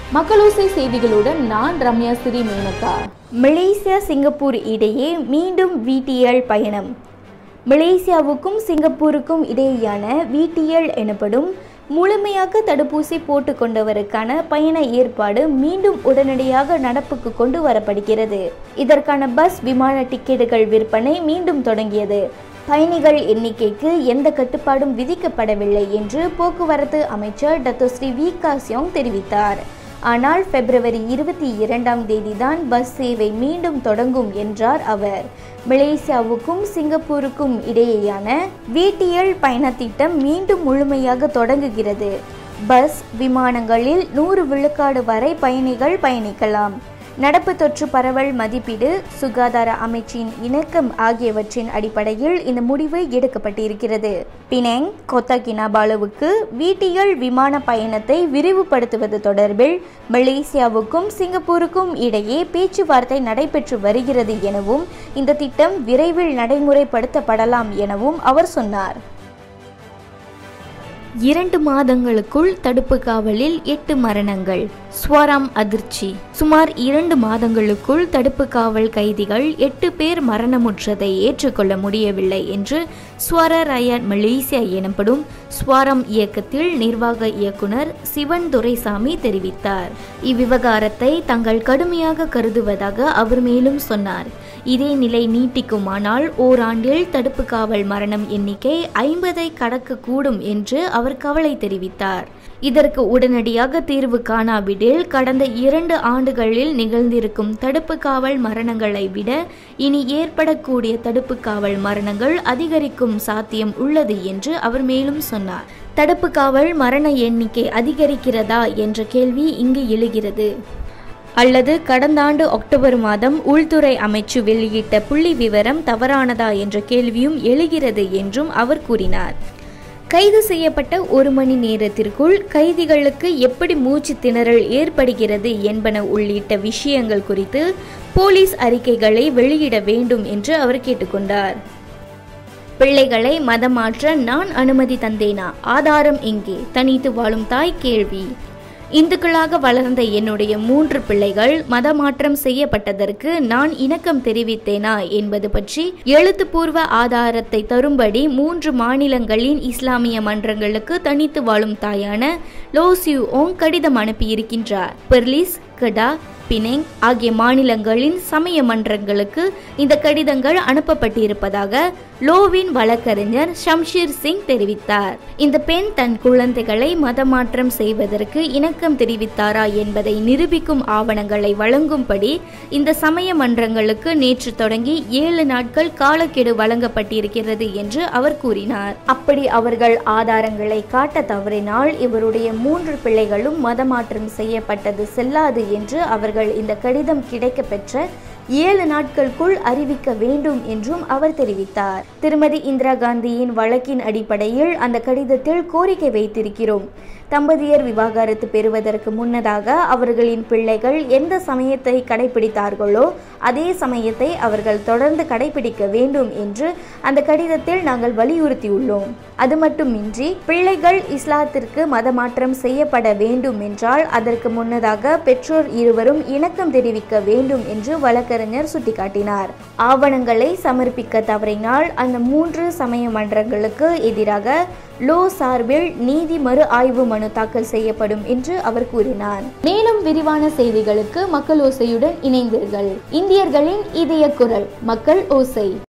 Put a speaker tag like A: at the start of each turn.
A: மக்களோசை செய்திகளுடன் நான் Ramya Sri Menaka
B: Malaysia Singapore இடையே மீண்டும் விடிஎல் பயணம் மலேசியாவுக்கும் சிங்கப்பூருக்கும் இடையேயான விடிஎல் எனப்படும் முழுமையாக தடுப்பூசி போட்டுக்கொண்டவருக்கான பயண ஏற்பாடு மீண்டும் உடனடியாக நடப்புக்கு கொண்டு வரப்படுகிறது இதற்கான பஸ் விமான டிக்கெட்டுகள் விற்பனை மீண்டும் தொடங்கியது பயணிகள் எண்ணிக்கைக்கு எந்த கட்டுப்பாடும் விதிக்கப்படவில்லை என்று போக்குவரத்து அமைச்சர் டத்தோஸ்ரீ வி காசியோங் தெரிவித்தார் ஆனால் பிப்ரவரி இருபத்தி இரண்டாம் தேதிதான் பஸ் சேவை மீண்டும் தொடங்கும் என்றார் அவர் மலேசியாவுக்கும் சிங்கப்பூருக்கும் இடையேயான விடிஎல் பயணத்திட்டம் மீண்டும் முழுமையாக தொடங்குகிறது பஸ் விமானங்களில் நூறு விழுக்காடு வரை பயணிகள் பயணிக்கலாம் நடப்பு தொற்று பரவல் மதிப்பீடு சுகாதார அமைச்சின் இணக்கம் ஆகியவற்றின் அடிப்படையில் இந்த முடிவு எடுக்கப்பட்டிருக்கிறது பினெங் கொத்தா கினாபாலுவுக்கு விடிஎல் விமான பயணத்தை விரிவுபடுத்துவது தொடர்பில் மலேசியாவுக்கும் சிங்கப்பூருக்கும் இடையே பேச்சுவார்த்தை நடைபெற்று வருகிறது எனவும் இந்த திட்டம் விரைவில் நடைமுறைப்படுத்தப்படலாம் எனவும் அவர் சொன்னார் இரண்டு மாதங்களுக்குள் தடுப்பு காவலில் எட்டு மரணங்கள் ஸ்வரம் அதிர்ச்சி சுமார் இரண்டு மாதங்களுக்குள் தடுப்பு காவல் கைதிகள் எட்டு பேர் மரணமுற்றதை ஏற்றுக்கொள்ள முடியவில்லை என்று ஸ்வர ரயட் மலேசியா எனப்படும் ஸ்வரம் இயக்கத்தில் நிர்வாக இயக்குனர் சிவன் துரைசாமி தெரிவித்தார் இவ்விவகாரத்தை தங்கள் கடுமையாக கருதுவதாக அவர் மேலும் சொன்னார் இதே நிலை நீட்டிக்குமானால் ஓராண்டில் தடுப்பு காவல் மரணம் எண்ணிக்கை ஐம்பதை கடக்கக்கூடும் என்று அவர் கவலை தெரிவித்தார் இதற்கு உடனடியாக தீர்வு காணாவிடில் கடந்த இரண்டு ஆண்டுகளில் நிகழ்ந்திருக்கும் தடுப்பு காவல் மரணங்களை விட இனி ஏற்படக்கூடிய தடுப்பு காவல் மரணங்கள் அதிகரிக்கும் சாத்தியம் உள்ளது என்று அவர் மேலும் சொன்னார் தடுப்பு காவல் மரண எண்ணிக்கை அதிகரிக்கிறதா என்ற கேள்வி இங்கு எழுகிறது அல்லது கடந்த ஆண்டு அக்டோபர் மாதம் உள்துறை அமைச்சு வெளியிட்ட புள்ளி விவரம் தவறானதா என்ற கேள்வியும் எழுகிறது என்றும் அவர் கூறினார் கைது செய்யப்பட்ட ஒரு மணி நேரத்திற்குள் கைதிகளுக்கு எப்படி மூச்சு திணறல் ஏற்படுகிறது என்பன உள்ளிட்ட விஷயங்கள் குறித்து போலீஸ் அறிக்கைகளை வெளியிட வேண்டும் என்று அவர் கேட்டுக்கொண்டார் பிள்ளைகளை மதமாற்ற நான் அனுமதி தந்தேனா ஆதாரம் எங்கே தனித்து வாழும் தாய் கேள்வி இந்துக்களாக வளர்ந்த என்னுடைய மூன்று பிள்ளைகள் மதமாற்றம் செய்யப்பட்டதற்கு நான் இணக்கம் தெரிவித்தேனா என்பது பற்றி எழுத்துப்பூர்வ ஆதாரத்தை தரும்படி மூன்று மாநிலங்களின் இஸ்லாமிய மன்றங்களுக்கு தனித்து வாழும் தாயான லோசியூ ஓங் கடிதம் அனுப்பியிருக்கின்றார் பெர்லிஸ் கடா பினெங் ஆகிய மாநிலங்களின் சமய மன்றங்களுக்கு இந்த கடிதங்கள் அனுப்பப்பட்டிருப்பதாக லோவின் வழக்கறிஞர் ஷம்ஷீர் சிங் தெரிவித்தார் இந்த பெண் தன் குழந்தைகளை மதமாற்றம் செய்வதற்கு இணக்கம் தெரிவித்தாரா என்பதை நிரூபிக்கும் ஆவணங்களை வழங்கும்படி இந்த சமய மன்றங்களுக்கு நேற்று தொடங்கி ஏழு நாட்கள் காலக்கெடு வழங்கப்பட்டிருக்கிறது என்று அவர் கூறினார் அப்படி அவர்கள் ஆதாரங்களை காட்ட தவறினால் இவருடைய மூன்று பிள்ளைகளும் மதமாற்றம் செய்யப்பட்டது செல்லாது என்று அவர்கள் இந்த கடிதம் கிடைக்க பெற்ற ஏழு நாட்களுக்குள் அறிவிக்க வேண்டும் என்றும் அவர் தெரிவித்தார் திருமதி இந்திரா காந்தியின் வழக்கின் அடிப்படையில் அந்த கடிதத்தில் கோரிக்கை வைத்திருக்கிறோம் தம்பதியர் விவாகரத்து பெறுவதற்கு முன்னதாக அவர்களின் பிள்ளைகள் எந்த சமயத்தை கடைபிடித்தார்களோ அதே சமயத்தை அவர்கள் தொடர்ந்து கடைபிடிக்க வேண்டும் என்று அந்த கடிதத்தில் நாங்கள் வலியுறுத்தியுள்ளோம் அது மட்டுமின்றி பிள்ளைகள் இஸ்லாத்திற்கு மதமாற்றம் செய்யப்பட வேண்டும் என்றால் அதற்கு முன்னதாக பெற்றோர் இருவரும் இணக்கம் தெரிவிக்க வேண்டும் என்று வழக்கறிஞர் சுட்டிக்காட்டினார் ஆவணங்களை சமர்ப்பிக்க தவறினால் அந்த மூன்று சமய மன்றங்களுக்கு எதிராக லோ சார்பில் நீதி மறு ஆய்வு மனு தாக்கல் செய்யப்படும் என்று அவர் கூறினார்
A: மேலும் விரிவான செய்திகளுக்கு மக்கள் ஓசையுடன் இணைந்தீர்கள் இந்தியர்களின் இதய குரல் மக்கள் ஓசை